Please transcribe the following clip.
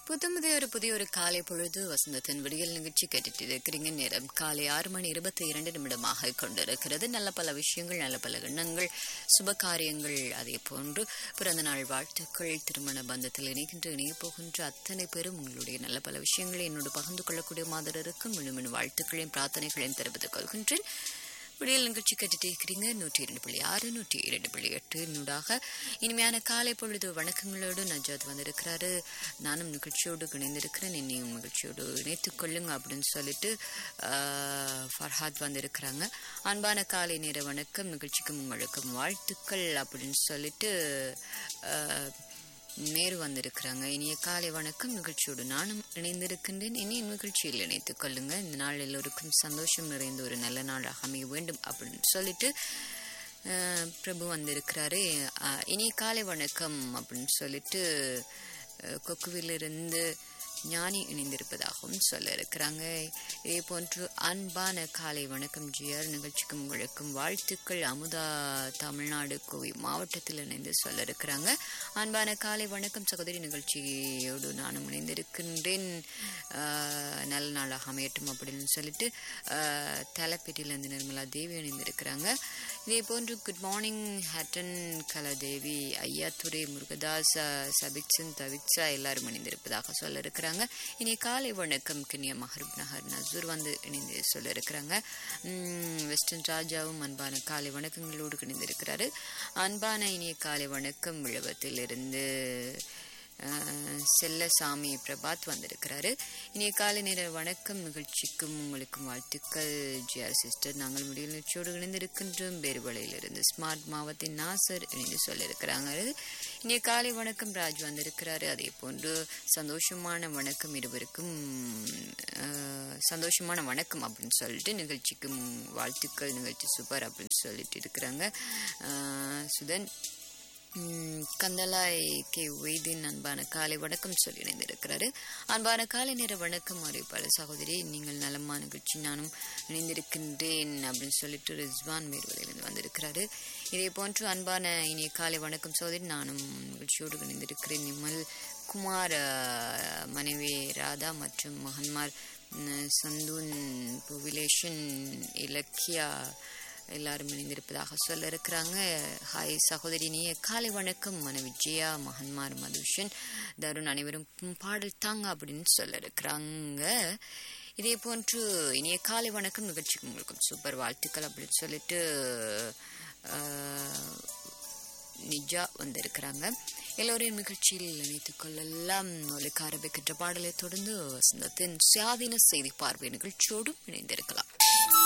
புத்தமுதே ஒரு புதிய ஒரு காலை பொழுது வசந்தத்தின் விடியல் நிகழ்ச்சி கேட்டுட்டு இருக்கிறீங்க நேரம் காலை ஆறு மணி இருபத்தி இரண்டு நிமிடமாக கொண்டிருக்கிறது நல்ல பல விஷயங்கள் நல்ல பல எண்ணங்கள் சுப காரியங்கள் அதே போன்று பிறந்த நாள் வாழ்த்துக்கள் திருமண பந்தத்தில் இணைகின்ற இணைய போகின்ற அத்தனை பேரும் உங்களுடைய நல்ல பல விஷயங்களை என்னோடு பகிர்ந்து கொள்ளக்கூடிய மாதிரி இருக்கும் மினுமினு வாழ்த்துக்களையும் பிரார்த்தனைகளையும் தெரிவித்துக் கொள்கின்றேன் விடியல் நிகழ்ச்சி கேட்டுட்டு இருக்கிறீங்க நூற்றி இரண்டு புள்ளி ஆறு நூற்றி இரண்டு புள்ளி எட்டு நூடாக இனிமையான காலை பொழுது வணக்கங்களோடு நஜாத் வந்திருக்கிறாரு நானும் நிகழ்ச்சியோடு இணைந்திருக்கிறேன் என்னையும் நிகழ்ச்சியோடு இணைத்துக் கொள்ளுங்க அப்படின்னு சொல்லிட்டு ஆஹ், ஃபர்ஹாத் வந்திருக்கிறாங்க அன்பான காலை நேர வணக்கம் நிகழ்ச்சிக்கும் உங்களுக்கும் வாழ்த்துக்கள் அப்படின்னு சொல்லிட்டு ஆஹ், நேரு வந்திருக்கிறாங்க இனிய காலை வணக்கம் நிகழ்ச்சியோடு நானும் இணைந்திருக்கின்றேன் இனிய நிகழ்ச்சியில் இணைத்துக் கொள்ளுங்க இந்த நாள் எல்லோருக்கும் சந்தோஷம் நிறைந்த ஒரு நல்ல நாளாக அமைய வேண்டும் அப்படின்னு சொல்லிட்டு அஹ், பிரபு வந்திருக்கிறாரு அஹ், இனிய காலை வணக்கம் அப்படின்னு சொல்லிட்டு அஹ், கொக்குவிலிருந்து ஞானி இணைந்திருப்பதாகவும் சொல்ல இருக்கிறாங்க இதே போன்று அன்பான காலை வணக்கம் ஜிஆர் நிகழ்ச்சிக்கும் உங்களுக்கும் வாழ்த்துக்கள் அமுதா தமிழ்நாடு கோவை மாவட்டத்தில் இணைந்து சொல்ல இருக்கிறாங்க அன்பான காலை வணக்கம் சகோதரி நிகழ்ச்சியோடு நானும் இணைந்திருக்கின்றேன் ஆஹ், நல்ல நாளாக அமையட்டும் அப்படின்னு சொல்லிட்டு ஆஹ், தலைப்பேட்டியிலிருந்து நிர்மலா தேவி இணைந்திருக்கிறாங்க இதே போன்று குட் மார்னிங் ஹட்டன் கலாதேவி ஐயாத்துரை முருகதாஸ் ஆஹ், சபிக்சன் தவிக்ஸா எல்லாரும் இணைந்திருப்பதாக சொல்ல இருக்கிறாங்க இனி காலை வணக்கம் கிண்ணிய மஹரூப் நகர் நசூர் வந்து இணைந்து சொல்ல இருக்கிறாங்க உம், வெஸ்டர்ன் ராஜாவும் அன்பான காலை வணக்கங்களோடு இணைந்திருக்கிறாரு அன்பான இனிய காலை வணக்கம் விழுவத்திலிருந்து அஹ், செல்லசாமி பிரபாத் வந்திருக்கிறாரு இனிய காலை நேர வணக்கம் நிகழ்ச்சிக்கும் உங்களுக்கும் வாழ்த்துக்கள் ஜிஆர் சிஸ்டர் நாங்கள் முடியல் நிகழ்ச்சியோடு இணைந்திருக்கின்றோம் பேருவளையிலிருந்து ஸ்மார்ட் மாவத்தின் நாசர் இணைந்து சொல்லியிருக்கிறாங்க இனிய காலை வணக்கம் ராஜ் வந்திருக்கிறாரு அதே போன்று சந்தோஷமான வணக்கம் இருவருக்கும் அஹ், சந்தோஷமான வணக்கம் அப்படின்னு சொல்லிட்டு நிகழ்ச்சிக்கும் வாழ்த்துக்கள் நிகழ்ச்சி சூப்பர் அப்படின்னு சொல்லிட்டு இருக்கிறாங்க அஹ், சுதன் உம், கந்தலாய் கே வைத்தின் அன்பான காலை வணக்கம் சொல்லி இணைந்திருக்கிறாரு அன்பான காலை நேர வணக்கம் அறிவிப்பாளர் சகோதரி நீங்கள் நலமா நிகழ்ச்சி நானும் இணைந்திருக்கின்றேன் அப்படின்னு சொல்லிட்டு ரிஸ்வான் மேர்வலையிலிருந்து வந்திருக்கிறாரு இதே போன்று அன்பான இனிய காலை வணக்கம் சகோதரி நானும் நிகழ்ச்சியோடு இணைந்திருக்கிறேன் நிமல் குமார் அஹ், மனைவி ராதா மற்றும் மகன்மார் உம், சந்தூன் புவிலேஷன் இலக்கியா எல்லாரும் இணைந்திருப்பதாக சொல்ல இருக்கிறாங்க ஹாய் சகோதரி நீ காலை வணக்கம் மனைவி ஜெயா மகன்மார் மதுஷன் தருண் அனைவரும் ம், பாடல் தாங்க அப்படின்னு சொல்ல இருக்கிறாங்க இதே போன்று இனிய காலை வணக்கம் நிகழ்ச்சிக்கு உங்களுக்கும் சூப்பர் வாழ்த்துக்கள் அப்படின்னு சொல்லிட்டு ஆஹ், நிஜா வந்திருக்கிறாங்க எல்லோரையும் நிகழ்ச்சியில் இணைத்துக் கொள்ளலாம் ஒலிக்க ஆரம்பிக்கின்ற பாடலை தொடர்ந்து வசந்தத்தின் சுயாதீன செய்தி பார்வை நிகழ்ச்சியோடும் இணைந்திருக்கலாம்